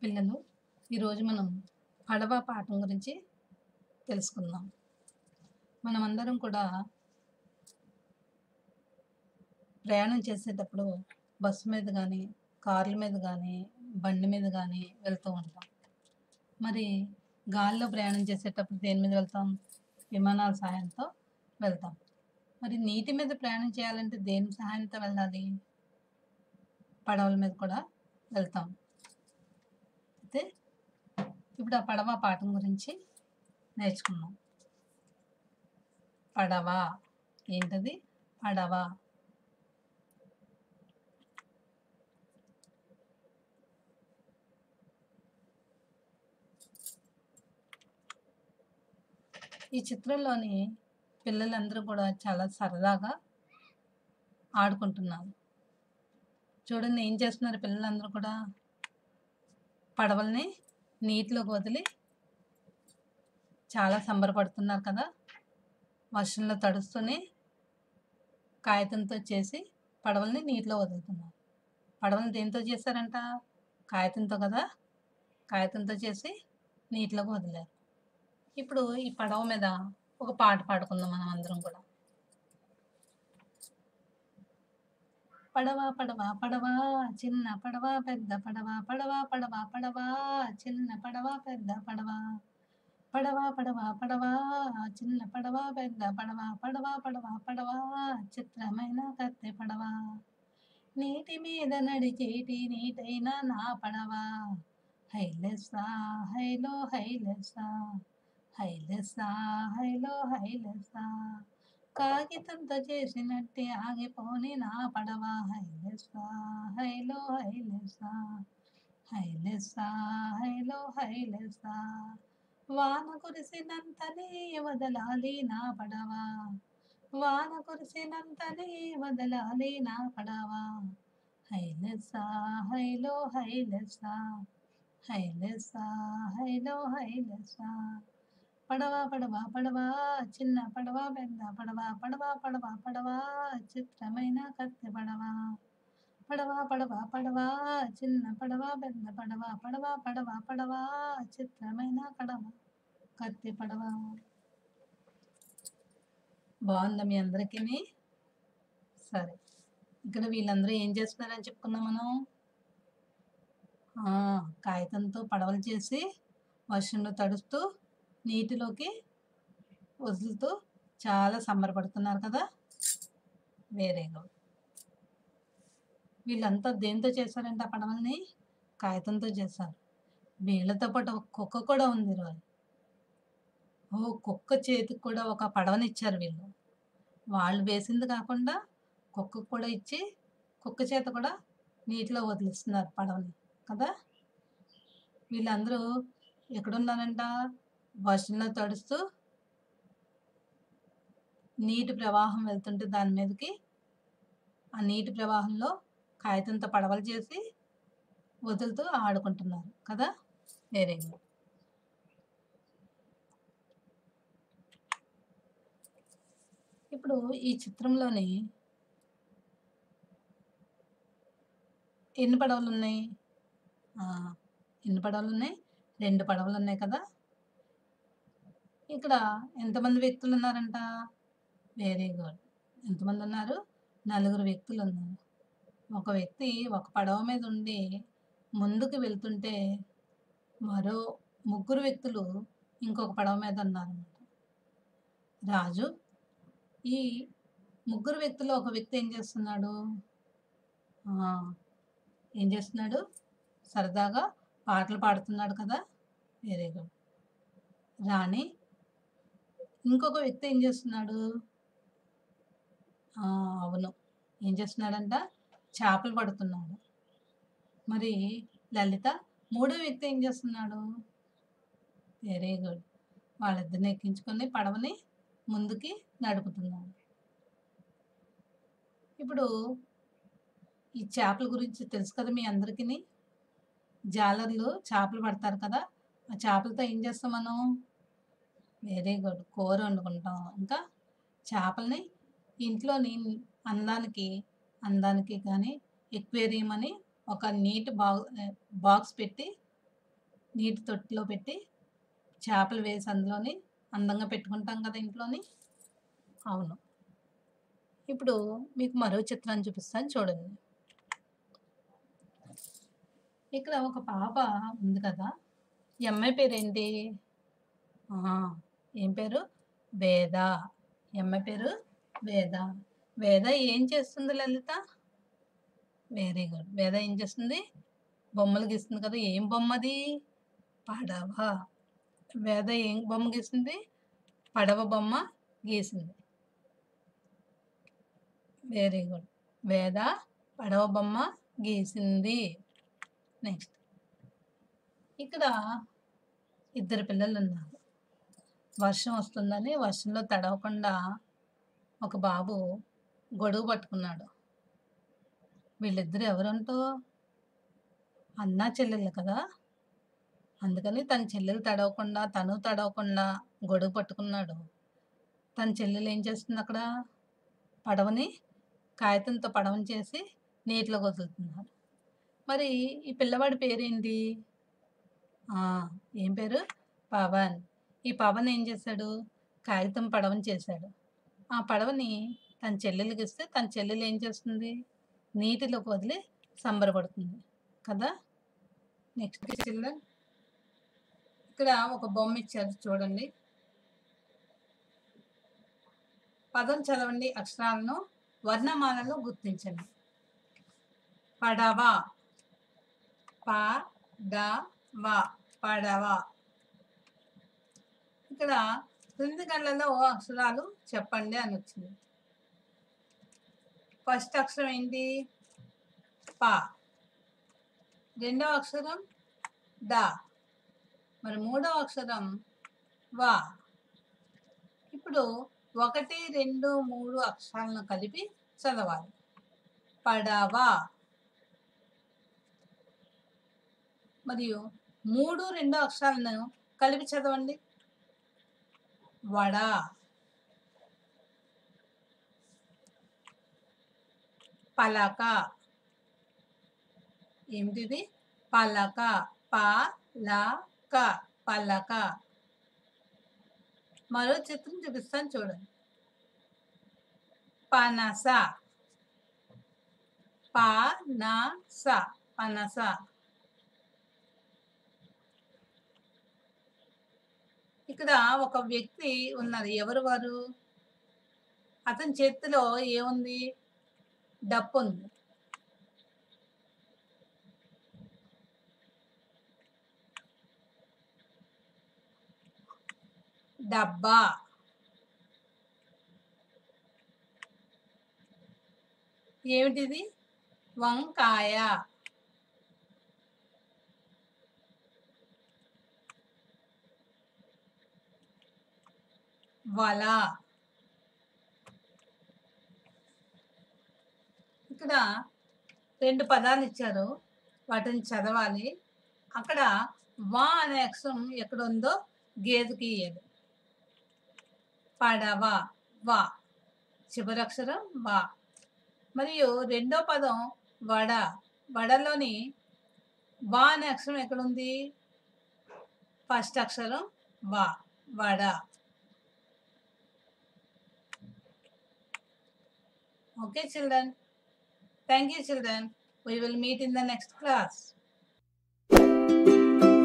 పిల్లలు ఈరోజు మనం పడవ పాఠం గురించి తెలుసుకుందాం మనమందరం కూడా ప్రయాణం చేసేటప్పుడు బస్సు మీద కానీ కార్ల మీద కానీ బండి మీద కానీ వెళ్తూ ఉంటాం మరి గాలిలో ప్రయాణం చేసేటప్పుడు దేని మీద వెళ్తాం విమానాల సహాయంతో వెళ్తాం మరి నీటి మీద ప్రయాణం చేయాలంటే దేని సహాయంతో వెళ్ళాలి పడవల మీద కూడా వెళ్తాం అయితే ఇప్పుడు ఆ పడవ పాఠం గురించి నేర్చుకుందాం పడవ ఏంటది పడవ ఈ చిత్రంలోని పిల్లలందరూ కూడా చాలా సరదాగా ఆడుకుంటున్నారు చూడండి ఏం చేస్తున్నారు పిల్లలందరూ కూడా పడవల్ని నీటిలోకి వదిలి చాలా సంబరపడుతున్నారు కదా వర్షంలో తడుస్తూనే కాగితంతో చేసి పడవల్ని నీటిలో వదులుతున్నారు పడవల్ని దేంతో చేశారంట కాగితంతో కదా కాగితంతో చేసి నీటిలోకి వదిలారు ఇప్పుడు ఈ పడవ మీద ఒక పాట పాడుకుందాం మనం అందరం కూడా పడవ పడవ పడవ చిన్న పడవ పెద్ద పడవ పడవ పడవ పడవ చిన్న పడవ పెద్ద పడవ పడవ పడవ పడవ చిన్న పడవ పెద్ద పడవ పడవ పడవ పడవ చిత్రమైన కత్తె పడవ నీటి మీద నడిచేటి నీటైన నా పడవ హైలెస్సా హైలో హైలెస్సా హైలెస్సా హైలో హైలెస్సా కాగితంతో చేసినట్టే ఆగిపోని నా పడవ హైలెస్సా హైలో హైలెస్సా హైలెస్సా హైలో హైలెస్సా వాన కురిసినంతనే వదలాలి నా పడవ వాన కురిసినంతనే వదలాలి నా పడవ హైలెస్సా హైలో హైలెస్సా హైలెస్సా హైలో హైలెస్సా పడవ పడవ పడవ చిన్న పడవ పెద్ద పడవ పడవ పడవ పడవ చిత్రమైన కత్తె పడవ పడవ పడవ పడవ చిన్న పడవ పెద్ద పడవ పడవ పడవ పడవ చిత్రమైన కడవ కత్తి పడవ బాగుందా మీ అందరికీ సరే ఇక్కడ వీళ్ళందరూ ఏం చేస్తున్నారని చెప్పుకున్నాం మనం ఆ, కాగితంతో పడవలు చేసి వర్షంలో తడుస్తూ నీటిలోకి వదులుతూ చాలా సంబరపడుతున్నారు కదా వేరే గుడ్ వీళ్ళంతా దేంతో చేశారంటే ఆ పడవల్ని కాగితంతో చేశారు వీళ్ళతో పాటు ఒక కుక్క కూడా ఉంది రోజు ఓ కుక్క చేతికి కూడా ఒక పడవని ఇచ్చారు వీళ్ళు వాళ్ళు వేసింది కాకుండా కుక్కకు కూడా ఇచ్చి కుక్క చేత కూడా నీటిలో వదిలిస్తున్నారు పడవని కదా వీళ్ళందరూ ఎక్కడున్నారంట వర్షంలో తడుస్తూ నీటి ప్రవాహం వెళ్తుంటే దాని మీదకి ఆ నీటి ప్రవాహంలో కాగితంతో పడవలు చేసి వదులుతూ ఆడుకుంటున్నారు కదా వెరీ గుడ్ ఇప్పుడు ఈ చిత్రంలోని ఎన్ని పడవలు ఉన్నాయి ఆ, ఎన్ని పడవలు ఉన్నాయి రెండు పడవలు ఉన్నాయి కదా ఇక్కడ ఎంతమంది వ్యక్తులు ఉన్నారంట వెరీ గుడ్ ఎంతమంది ఉన్నారు నలుగురు వ్యక్తులు ఉన్నారు ఒక వ్యక్తి ఒక పడవ మీద ఉండి ముందుకు వెళ్తుంటే మరో ముగ్గురు వ్యక్తులు ఇంకొక పడవ మీద ఉన్నారన్నమాట రాజు ఈ ముగ్గురు వ్యక్తులు ఒక వ్యక్తి ఏం చేస్తున్నాడు ఆ, ఏం చేస్తున్నాడు సరదాగా పాటలు పాడుతున్నాడు కదా వెరీ గుడ్ రాణి ఇంకొక వ్యక్తి ఏం చేస్తున్నాడు ఆ, అవును ఏం చేస్తున్నాడంట చేపలు పడుతున్నాడు మరి లలిత మూడో వ్యక్తి ఏం చేస్తున్నాడు వెరీ గుడ్ వాళ్ళిద్దరిని ఎక్కించుకొని పడవని ముందుకి నడుపుతున్నాడు ఇప్పుడు ఈ చేపల గురించి తెలుసు కదా మీ అందరికీ జాలర్లు చేపలు పడతారు కదా ఆ చేపలతో ఏం చేస్తాం మనం వెరీ గుడ్ కూర వండుకుంటాం ఇంకా చేపల్ని ఇంట్లోని అందానికి అందానికి కానీ ఎక్వేరియం అని ఒక నీట్ బా బాక్స్ పెట్టి నీటి తొట్టిలో పెట్టి చేపలు వేసి అందులోని అందంగా పెట్టుకుంటాం కదా ఇంట్లోని అవును ఇప్పుడు మీకు మరో చిత్రాన్ని చూపిస్తాను చూడండి ఇక్కడ ఒక పాప ఉంది కదా ఈ అమ్మాయి పేరేంటి ఆ, ఏం పేరు వేద ఈ అమ్మాయి పేరు వేద వేద ఏం చేస్తుంది లలిత వెరీ గుడ్ వేద ఏం చేస్తుంది బొమ్మలు గీస్తుంది కదా ఏం బొమ్మది పడవ వేద ఏం బొమ్మ గీసింది పడవ బొమ్మ గీసింది వెరీ గుడ్ వేద పడవ బొమ్మ గీసింది నెక్స్ట్ ఇక్కడ ఇద్దరు పిల్లలు ఉన్నారు వర్షం వస్తుందని వర్షంలో తడవకుండా ఒక బాబు గొడుగు పట్టుకున్నాడు వీళ్ళిద్దరు ఎవరంటో అన్నా చెల్లెళ్ళు కదా అందుకని తన చెల్లెలు తడవకుండా తను తడవకుండా గొడుగు పట్టుకున్నాడు తన చెల్లెలు ఏం చేస్తుంది అక్కడ పడవని కాగితంతో పడవని చేసి నీటిలో వదులుతున్నారు మరి ఈ పిల్లవాడి పేరేంటి ఆ, ఏం పేరు పవన్ ఈ పవన్ ఏం చేశాడు కాగితం పడవని చేశాడు ఆ పడవని తన చెల్లెలకి ఇస్తే తన చెల్లెలు ఏం చేస్తుంది నీటిలోకి వదిలి సంబరపడుతుంది కదా నెక్స్ట్ చిల్డ్రన్ ఇక్కడ ఒక బొమ్మ ఇచ్చారు చూడండి పదం చదవండి అక్షరాలను వర్ణమాలలో గుర్తించండి పడవ ప డ వ పడవ ఇక్కడ క్రింది గళ్ళలో అక్షరాలు చెప్పండి అని వచ్చింది ఫస్ట్ అక్షరం ఏంటి ప రెండవ అక్షరం ద మరి మూడవ అక్షరం వా ఇప్పుడు ఒకటి రెండు మూడు అక్షరాలను కలిపి చదవాలి పడవ మరియు మూడు రెండు అక్షరాలను కలిపి చదవండి వడ పలక ఏమిటిది పలక పలక పలక మరో చిత్రం చూపిస్తాను చూడండి పనస పనస పనస ఇక్కడ ఒక వ్యక్తి ఉన్నారు ఎవరు వారు అతని చేతిలో ఏముంది డప్పు ఉంది డబ్బా ఏమిటిది వంకాయ వల ఇక్కడ రెండు పదాలు ఇచ్చారు వాటిని చదవాలి అక్కడ వా అనే అక్షరం ఎక్కడ ఉందో గేదెకి ఇయ్యదు పడవ వా చివరి అక్షరం వా మరియు రెండో పదం వడ వడలోని వా అనే అక్షరం ఎక్కడుంది ఫస్ట్ అక్షరం వా vada Okay, children. Thank you, children. We will meet in the next class.